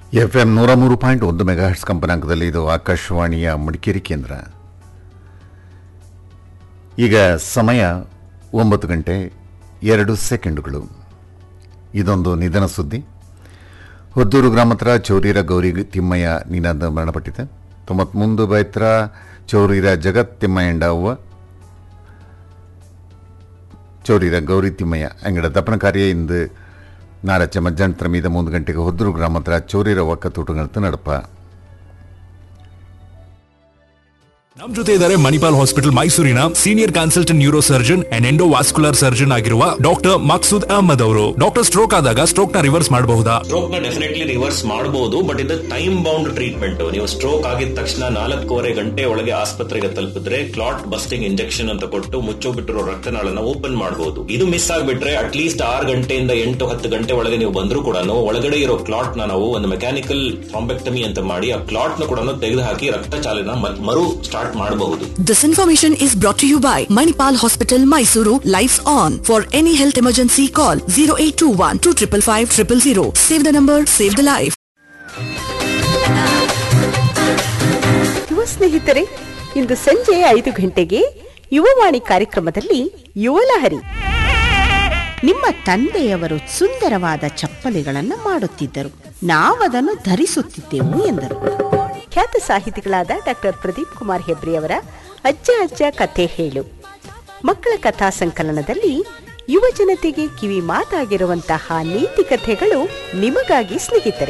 F M ನೂರ ಮೂರು point ಒಂದು ಮೆಗಾಹರ್ಟ್ಸ್ ಕಂಪನಾಂಕದಲ್ಲಿ ಇದು ಆಕಾಶವಾಣಿಯ ಮಡಿಕೇರಿ ಕೇಂದ್ರ ಈಗ ಸಮಯ ಒಂಬತ್ತು ಗಂಟೆ ಎರಡು ಸೆಕೆಂಡುಗಳು ಇದೊಂದು ನಿಧನ ಸುದ್ದಿ ಹೊದ್ದೂರು ಗ್ರಾಮತ್ರ ಚೌರಿರ ಗೌರಿ ತಿಮ್ಮಯ್ಯ ನಿನಾದ ಮರಣಪಟ್ಟಿದೆ ತೊಂಬತ್ಮೂಂದು ಬೈತ್ರ ಚೌರಿರ ಜಗತ್ ತಿಮ್ಮಯ್ಯಂಡ ಅವ್ವ ಚೌರಿರ ಗೌರಿ ತಿಮ್ಮಯ್ಯ ಅಂಗಡ ದಪ್ಪನ ಕಾರ್ಯ ಇಂದು ನಾಡಚ್ಚ ಮಧ್ಯಾಹ್ನದ ಮೀದ ಮೂರು ಗಂಟೆಗೆ ಹೊದ್ದೂರು ಗ್ರಾಮತ್ರ ಚೌರಿರ ಒಕ್ಕತೂಟಗಳತ್ತ ನಡಪ ನಮ್ ಜೊತೆ ಇದ್ದಾರೆ ಮಣಿಪಾಲ್ ಹಾಸ್ಪಿಟಲ್ ಮೈಸೂರಿನ senior consultant neuro surgeon and endovascular surgeon ಆಗಿರುವ ಡಾಕ್ಟರ್ ಮಕ್ಸೂದ್ ಅಹಮದ್ ಅವರು ಡಾಕ್ಟರ್ ಸ್ಟ್ರೋಕ್ ಆದಾಗ ಸ್ಟ್ರೋಕ್ ನ ರಿವರ್ಸ್ ಮಾಡಬಹುದಾ ಸ್ಟ್ರೋಕ್ ನ ಡೆಫಿನೆಟ್ಲಿ ರಿವರ್ಸ್ ಮಾಡಬಹುದು ಬಟ್ ಇದು ಟೈಮ್ ಬೌಂಡ್ ಟ್ರೀಟ್ಮೆಂಟ್ ನೀವು ಸ್ಟ್ರೋಕ್ ಆಗಿದ ತಕ್ಷಣ ನಾಲ್ಕೂವರೆ ಗಂಟೆ ಒಳಗೆ ಆಸ್ಪತ್ರೆಗೆ ತಲುಪಿದ್ರೆ ಕ್ಲಾಟ್ ಬಸ್ಟಿಂಗ್ ಇಂಜೆಕ್ಷನ್ ಅಂತ ಕೊಟ್ಟು ಮುಚ್ಚೋಬಿಟ್ಟಿರೋ ರಕ್ತನಾಳನ ಓಪನ್ ಮಾಡಬಹುದು ಇದು ಮಿಸ್ ಆಗ್ಬಿಟ್ರೆ ಅಟ್ಲೀಸ್ಟ್ ಆರು ಗಂಟೆಯಿಂದ ಎಂಟು ಹತ್ತು ಗಂಟೆ ಒಳಗೆ ನೀವು ಬಂದರೂ ಕೂಡ ಒಳಗಡೆ ಇರೋ ಕ್ಲಾಟ್ ನ ನಾವು ಒಂದು ಮೆಕ್ಯಾನಿಕಲ್ ಥ್ರಾಂಬೆಕ್ಟಮಿ ಅಂತ ಮಾಡಿ ಆ ಕ್ಲಾಟ್ ನ ಕೂಡ ತೆಗೆದು ಹಾಕಿ ರಕ್ತ ಚಾಲನ ಮತ್- ಮರು ಸ್ಟಾರ್ಟ್ ಮಾಡಬಹುದು This information is brought to you by Manipal Hospital, Mysuru. Lights on. For any health emergency, call 0821 255 000. Save the number, save the life. ಯುವ ಸ್ನೇಹಿತರೆ ಇಂದು ಸಂಜೆ ಐದು ಗಂಟೆಗೆ ಯುವವಾಣಿ ಕಾರ್ಯಕ್ರಮದಲ್ಲಿ ಯುವಲಹರಿ ನಿಮ್ಮ ತಂದೆಯವರು ಸುಂದರವಾದ ಚಪ್ಪಲಿಗಳನ್ನು ಮಾಡುತ್ತಿದ್ದರು ನಾವದನ್ನು ಧರಿಸುತ್ತಿದ್ದೆವು ಎಂದರು ಖ್ಯಾತ ಸಾಹಿತಿಗಳಾದ ಡಾಕ್ಟರ್ ಪ್ರದೀಪ್ ಕುಮಾರ್ ಹೆಬ್ರಿ ಅವರ ಅಜ್ಜ ಅಜ್ಜ ಕಥೆ ಹೇಳು ಮಕ್ಕಳ ಕಥಾ ಸಂಕಲನದಲ್ಲಿ ಯುವ ಜನತೆಗೆ ಕಿವಿ ಮಾತಾಗಿರುವಂತಹ ನೀತಿ ಕಥೆಗಳು ನಿಮಗಾಗಿ ಸ್ನೇಹಿತರೆ